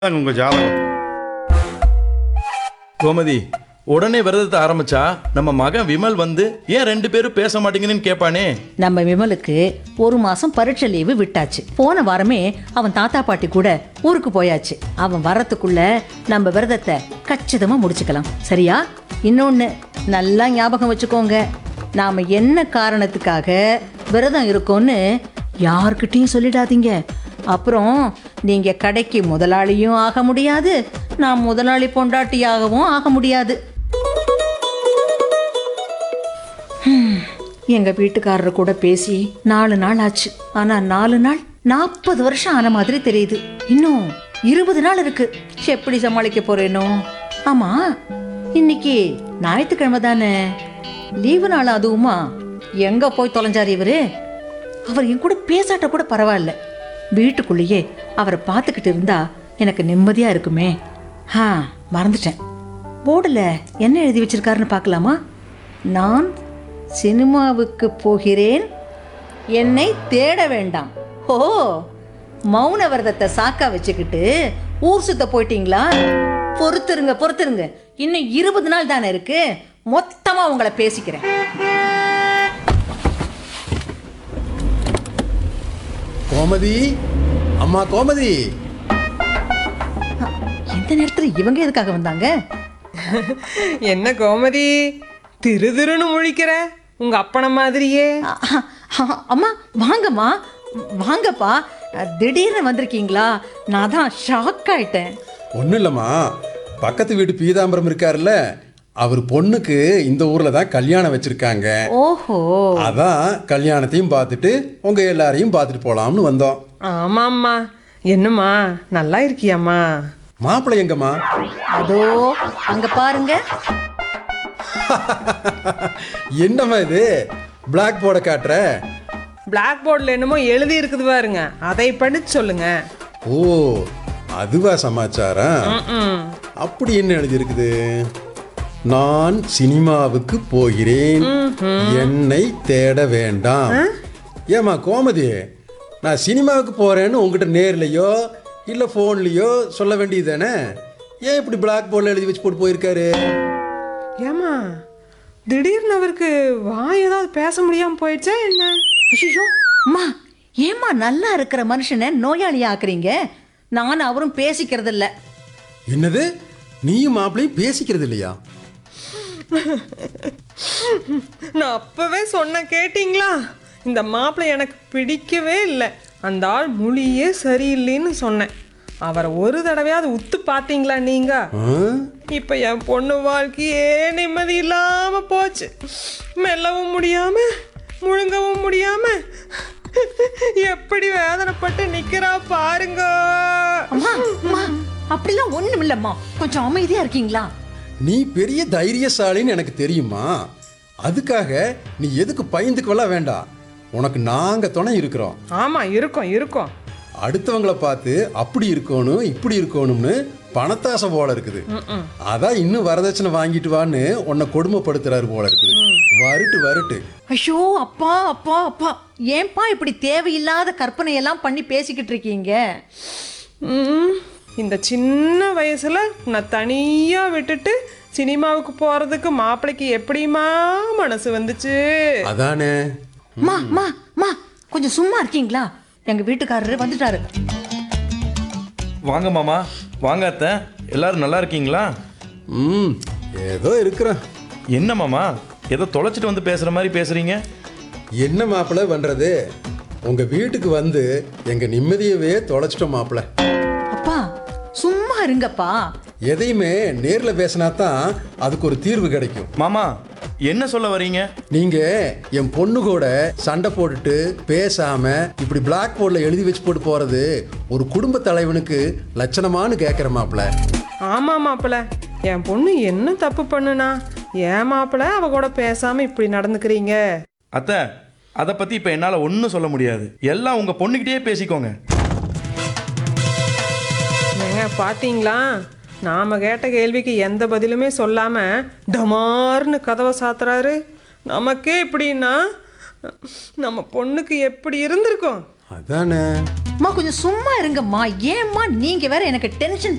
அதாங்க உங்க ஜாதகம் கோமதி உடனே விரதத்தை ஆரம்பிச்சா நம்ம மகன் விமல் வந்து ஏன் ரெண்டு பேரும் பேச மாட்டீங்கன்னு கேட்பானே நம்ம விமலுக்கு ஒரு மாசம் பரீட்சை லீவு விட்டாச்சு போன வாரமே அவன் தாத்தா பாட்டி கூட ஊருக்கு போயாச்சு அவன் வரத்துக்குள்ள நம்ம விரதத்தை கச்சிதமா முடிச்சுக்கலாம் சரியா இன்னொன்னு நல்லா ஞாபகம் வச்சுக்கோங்க நாம என்ன காரணத்துக்காக விரதம் இருக்கோம்னு யார்கிட்டயும் சொல்லிடாதீங்க அப்புறம் நீங்க கடைக்கு முதலாளியும் ஆக முடியாது நான் முதலாளி பொண்டாட்டியாகவும் ஆக முடியாது எங்க வீட்டுக்காரர் கூட பேசி நாலு நாள் ஆச்சு ஆனா நாலு நாள் நாற்பது வருஷம் ஆன மாதிரி தெரியுது இன்னும் இருபது நாள் இருக்கு எப்படி சமாளிக்க போறேனோ ஆமா இன்னைக்கு ஞாயிற்றுக்கிழமை தானே லீவு நாள் அதுவுமா எங்க போய் தொலைஞ்சார் இவரு அவர் என் கூட பேசாட்ட கூட பரவாயில்ல வீட்டுக்குள்ளேயே அவரை பார்த்துக்கிட்டு இருந்தா எனக்கு நிம்மதியா இருக்குமே ஆ மறந்துட்டேன் போர்டில் என்ன எழுதி வச்சிருக்காருன்னு பார்க்கலாமா நான் சினிமாவுக்கு போகிறேன் என்னை தேட வேண்டாம் ஓ மௌன விரதத்தை சாக்கா வச்சுக்கிட்டு ஊர் சுத்த போயிட்டீங்களா பொறுத்துருங்க பொறுத்துருங்க இன்னும் இருபது நாள் தானே இருக்கு மொத்தமா உங்களை பேசிக்கிறேன் கோமதி அம்மா கோமதி எந்த நேரத்துல இவங்க எதுக்காக வந்தாங்க என்ன கோமதி திரு திருன்னு முழிக்கிற உங்க அப்பன மாதிரியே அ, அ, அம்மா வாங்கம்மா வாங்கப்பா திடீர்னு வந்திருக்கீங்களா நான் தான் ஷாக் ஆயிட்டேன் ஒன்றும் இல்லைம்மா பக்கத்து வீட்டு பீதாம்பரம் இருக்காருல்ல அவர் பொண்ணுக்கு இந்த ஊரில் தான் கல்யாணம் வச்சுருக்காங்க ஓஹோ அதான் கல்யாணத்தையும் பார்த்துட்டு உங்கள் எல்லாரையும் பார்த்துட்டு போகலாம்னு வந்தோம் ஆமாம்மா என்னம்மா நல்லா இருக்கியாம்மா மாப்பிள்ளை எங்கம்மா அதோ அங்க பாருங்க என்னம்மா இது பிளாக் போர்டை காட்டுற பிளாக் போர்டில் என்னமோ எழுதி இருக்குது பாருங்க அதை படிச்சு சொல்லுங்க ஓ அதுவா சமாச்சாரம் ம் அப்படி என்ன எழுதியிருக்குது நான் சினிமாவுக்கு போகிறேன் என்னை தேட வேண்டாம் ஏமா கோமதி நான் சினிமாவுக்கு போறேன்னு உங்ககிட்ட நேர்லையோ இல்லை ஃபோன்லேயோ சொல்ல வேண்டியது தானே ஏன் இப்படி பிளாக் போர்டில் எழுதி வச்சு போட்டு போயிருக்காரு ஏம்மா திடீர்னு அவருக்கு வாய் ஏதாவது பேச முடியாம போயிடுச்சா என்ன ஐயோ அம்மா ஏம்மா நல்லா இருக்கிற மனுஷனை நோயாளி ஆக்குறீங்க நான் அவரும் பேசிக்கிறது இல்ல என்னது நீயும் மாப்பிளையும் பேசிக்கிறது இல்லையா நான் அப்பவே சொன்ன கேட்டிங்களா இந்த மாப்பிள்ளை எனக்கு பிடிக்கவே இல்லை அந்த ஆள் மொழியே சரியில்லைன்னு சொன்னேன் அவரை ஒரு தடவையாவது உத்து பார்த்தீங்களா நீங்க ஆ? இப்போ என் பொண்ணு வாழ்க்கையே நிம்மதி இல்லாம போச்சு மெல்லவும் முடியாம முழுங்கவும் முடியாம எப்படி வேதனைப்பட்டு நிக்கிறா பாருங்க அம்மா அம்மா அப்படிலாம் ஒண்ணும் இல்லம்மா கொஞ்சம் அமைதியா இருக்கீங்களா நீ பெரிய தைரியசாலின்னு எனக்கு தெரியுமா அதுக்காக நீ எதுக்கு பயந்துக்கவெல்லாம் வேண்டாம் உனக்கு நாங்கள் துணை இருக்கிறோம் ஆமா இருக்கும் இருக்கும் அடுத்தவங்கள பார்த்து அப்படி இருக்கணும் இப்படி இருக்கணும்னு பணத்தாசை போல இருக்குது அதான் இன்னும் வரதட்சணை வாங்கிட்டு வான்னு உன்னை கொடுமைப்படுத்துறாரு போல இருக்குது வருட்டு வருட்டு ஐயோ அப்பா அப்பா அப்பா ஏன்பா இப்படி தேவையில்லாத கற்பனை எல்லாம் பண்ணி பேசிக்கிட்டு இருக்கீங்க ம், இந்த சின்ன வயசுல நான் தனியா விட்டுட்டு சினிமாவுக்கு போறதுக்கு மாப்பிள்ளைக்கு எப்படிமா மனசு வந்துச்சு அதானே மா மா மா கொஞ்சம் சும்மா இருக்கீங்களா எங்க வீட்டுக்காரரு வந்துட்டாரு வாங்க மாமா வாங்க அத்தை எல்லாரும் நல்லா இருக்கீங்களா ம் ஏதோ இருக்கிறேன் என்ன மாமா ஏதோ தொலைச்சிட்டு வந்து பேசுற மாதிரி பேசுறீங்க என்ன மாப்பிள்ளை பண்றது உங்க வீட்டுக்கு வந்து எங்க நிம்மதியவே தொலைச்சிட்டோம் மாப்பிள்ளை அப்பா சும்மா இருங்கப்பா எதையுமே நேர்ல பேசினா தான் அதுக்கு ஒரு தீர்வு கிடைக்கும் மாமா என்ன சொல்ல வரீங்க நீங்க என் பொண்ணு கூட சண்டை போட்டுட்டு பேசாம இப்படி பிளாக் போர்டில் எழுதி வச்சு போட்டு போறது ஒரு குடும்ப தலைவனுக்கு லட்சணமான்னு கேட்குற மாப்பிள்ள ஆமா மாப்பிள்ள என் பொண்ணு என்ன தப்பு பண்ணுனா ஏன் மாப்பிள்ள அவ கூட பேசாம இப்படி நடந்துக்கிறீங்க அத்தை அதை பத்தி இப்ப என்னால ஒன்றும் சொல்ல முடியாது எல்லாம் உங்க பொண்ணுகிட்டயே பேசிக்கோங்க ஏங்க பாத்தீங்களா நாம கேட்ட கேள்விக்கு எந்த பதிலுமே சொல்லாம டமார்னு கதவை சாத்துறாரு நமக்கே இப்படின்னா நம்ம பொண்ணுக்கு எப்படி இருந்திருக்கும் அதானே அம்மா கொஞ்சம் சும்மா இருங்கம்மா ஏம்மா நீங்க வேற எனக்கு டென்ஷன்